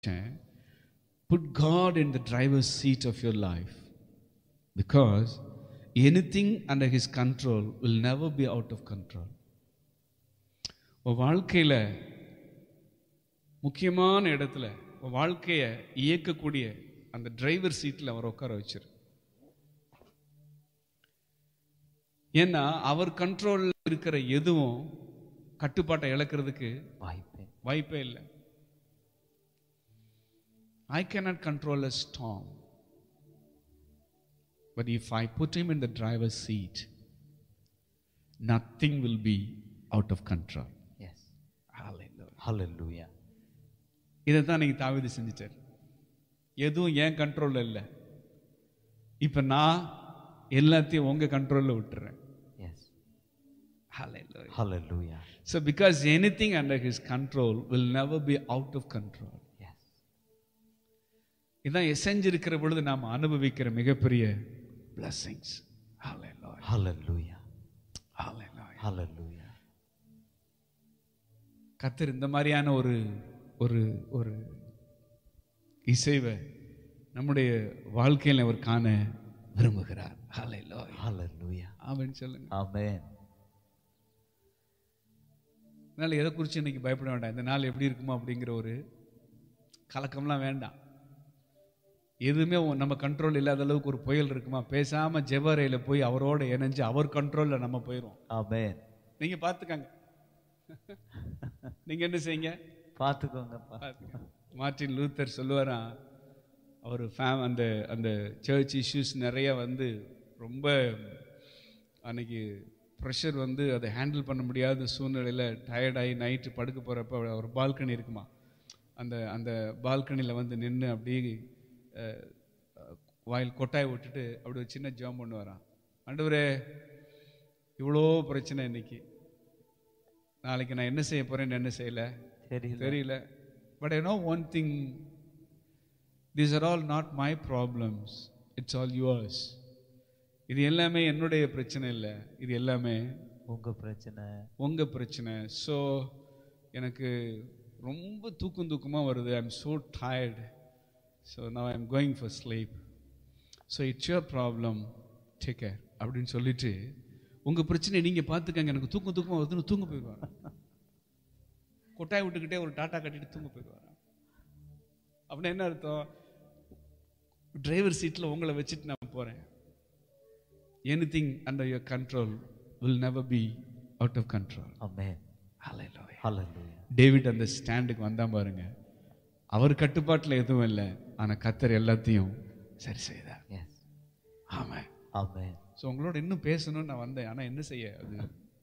Put God in the driver's seat of your life because anything under His control will never be out of control. உன் வாழ்க்கையில் முக்கியமான இடத்துல உன் வாழ்க்கையை இயக்கக்கூடிய அந்த டிரைவர் சீட்டில் அவர் உட்கார வச்சிரு ஏன்னா அவர் கண்ட்ரோலில் இருக்கிற எதுவும் கட்டுப்பாட்டை இழக்கிறதுக்கு வாய்ப்பே வாய்ப்பே இல்லை I cannot control a storm. But if I put him in the driver's seat, nothing will be out of control. Yes Hallelujah. ஹalleluya இதை தான் நீங்கள் தாவிது செஞ்சிட்டார் எதுவும் என் கண்ட்ரோலில் இல்லை இப்போ நான் எல்லாத்தையும் உங்கள் கண்ட்ரோலில் விட்டுறேன் எஸ் Hallelujah. ஹalleluya So, because anything under his control will never be out of control. Yes இதான் எசைஞ்சிருக்கிற பொழுது நாம் அனுபவிக்கிற மிகப்பெரிய blessings. Hallelujah. ஹalleluya Hallelujah. ஹalleluya கத்தர் இந்த மாதிரியான ஒரு ஒரு ஒரு இசைவை நம்முடைய வாழ்க்கையில் அவர் காண விரும்புகிறார் Hallelujah. ஹalleluya ஆமென் சொல்லுங்க ஆமென் அதனால எதை குறித்து இன்னைக்கு பயப்பட வேண்டாம் இந்த நாள் எப்படி இருக்குமோ அப்படிங்கிற ஒரு கலக்கம்லாம் வேண்டாம் எதுவுமே உ- நம்ம கண்ட்ரோல் இல்லாத அளவுக்கு ஒரு புயல் இருக்குமா பேசாம ஜெபரையில் போய் அவரோட இணைஞ்சு அவர் கண்ட்ரோலில் நம்ம போயிடுவோம் ஆமென் நீங்க பார்த்துக்கங்க நீங்க என்ன செய்யுங்க பார்த்துக்கோங்கப்பா பார்த்துக்கங்க. மார்ட்டின் லூத்தர் சொல்லுவாராம் அவர் ஃபேம் அந்த அந்த சர்ச் இஷ்யூஸ் நிறைய வந்து ரொம்ப அன்னைக்கு ப்ரெஷர் வந்து அதை ஹேண்டில் பண்ண முடியாத சூழ்நிலையில் டயர்டாகி நைட்டு படுக்க போகிறப்ப ஒரு பால்கனி இருக்குமா அந்த அந்த பால்கனியில் வந்து நின்று அப்படியே அஹ், வாயில் கொட்டாய் விட்டுட்டு அப்படி ஒரு சின்ன ஜாம் பண்ணுவாராம் ஆண்டவரே இவ்வளோ பிரச்சனை இன்னைக்கு நாளைக்கு நான் என்ன செய்ய போகிறேன்னு என்ன செய்யலை தெரியல தெரியல but I know one thing these are all not my problems it's all yours இது எல்லாமே என்னுடைய பிரச்சனை இல்லை இது எல்லாமே உங்க பிரச்சனை உங்க பிரச்சனை ஸோ எனக்கு ரொம்ப தூக்கம் தூக்கமாக வருது I am so tired so நான் I am going for sleep so it's your problem take care அப்படின்னு சொல்லிட்டு உங்கள் பிரச்சனையை நீங்கள் பார்த்துக்கங்க எனக்கு தூக்கம் தூக்கமாக வருதுன்னு தூங்க போயிடுவாங்க கொட்டாய் விட்டுக்கிட்டே ஒரு டாட்டா கட்டிட்டு தூங்க போயிடுவாங்க அப்படின்னா என்ன அர்த்தம் டிரைவர் சீட்டில் உங்களை வச்சுட்டு நான் போகிறேன் anything under your control will never be out of control amen Hallelujah. ஹalleluya டேவிட் அந்த ஸ்டாண்டுக்கு வந்தான் பாருங்க அவர் கட்டுப்பாட்டில் எதுவும் இல்லை ஆனால் கத்தர் எல்லாத்தையும் சரி செய்தார் எஸ் ஆமாம் ஆமென் ஸோ உங்களோட இன்னும் பேசணும்னு நான் வந்தேன் ஆனால் என்ன செய்ய அது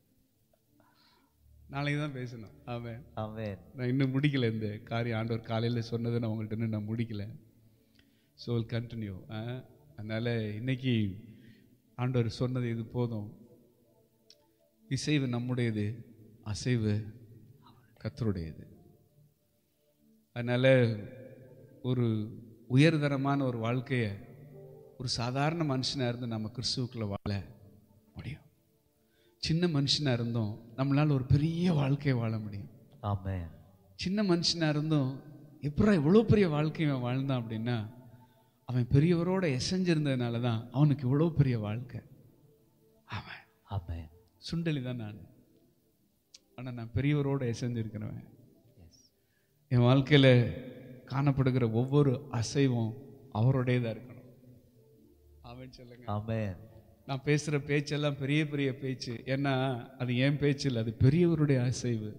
நாளைக்கு தான் பேசணும் ஆமாம் ஆமென் நான் இன்னும் முடிக்கல இந்த காரியம் ஆண்டவர் காலையில் சொன்னதை நான் உங்கள்கிட்ட இன்னும் நான் முடிக்கல ஸோ கண்டினியூ அதனால் இன்னைக்கு ஆண்டவர் சொன்னது இது போதும் இசைவு நம்முடையது அசைவு கத்தருடையது அதனால் ஒரு உயர்தரமான ஒரு வாழ்க்கையை ஒரு சாதாரண மனுஷனாக இருந்து நம்ம கிறிஸ்துவுக்குள்ள வாழ முடியும் சின்ன மனுஷனாக இருந்தோம் நம்மளால் ஒரு பெரிய வாழ்க்கையை வாழ முடியும் ஆமென் சின்ன மனுஷனாக இருந்தும் எப்படா இவ்வளோ பெரிய வாழ்க்கையை அவன் வாழ்ந்தான் அப்படின்னா அவன் பெரியவரோட எசைஞ்சிருந்ததுனால தான் அவனுக்கு இவ்வளோ பெரிய வாழ்க்கை அவன் ஆமென் சுண்டலி தான் நான் ஆனால் நான் பெரியவரோட எசைஞ்சிருக்கிறவன் எஸ் என் வாழ்க்கையில் காணப்படுகிற ஒவ்வொரு அசைவும் அவருடையதாக இருக்கணும் அவன் சொல்லுங்க ஆமென் நான் பேசுகிற பேச்செல்லாம் பெரிய பெரிய பேச்சு ஏன்னா அது என் பேச்சு இல்லை அது பெரியவருடைய அசைவு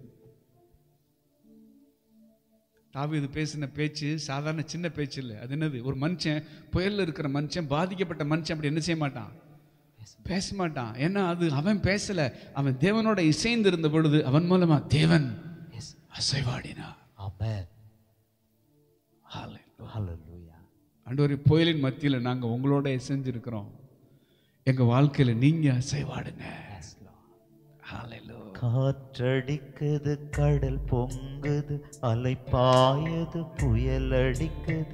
தாவீது பேசின பேச்சு சாதாரண சின்ன பேச்சு இல்லை அது என்னது ஒரு மனுஷன் புயல்ல இருக்கிற மனுஷன் பாதிக்கப்பட்ட மனுஷன் அப்படி என்ன செய்ய மாட்டான் பேச மாட்டான் ஏன்னா அது அவன் பேசல அவன் தேவனோட இசைந்து இருந்த பொழுது அவன் மூலமா தேவன் எஸ் அசைவாடினா ஆமென் ஹalleluya ஆண்டவரே புயலின் மத்தியில் நாங்க உங்களோட இசைஞ்சிருக்கிறோம் எங்க வாழ்க்கையில நீங்க அசைவாடுங்க எஸ் லார்ட் Hallelujah. காற்றடிக்குது கடல் பொங்குது அலை பாயுது புயல் அடிக்குது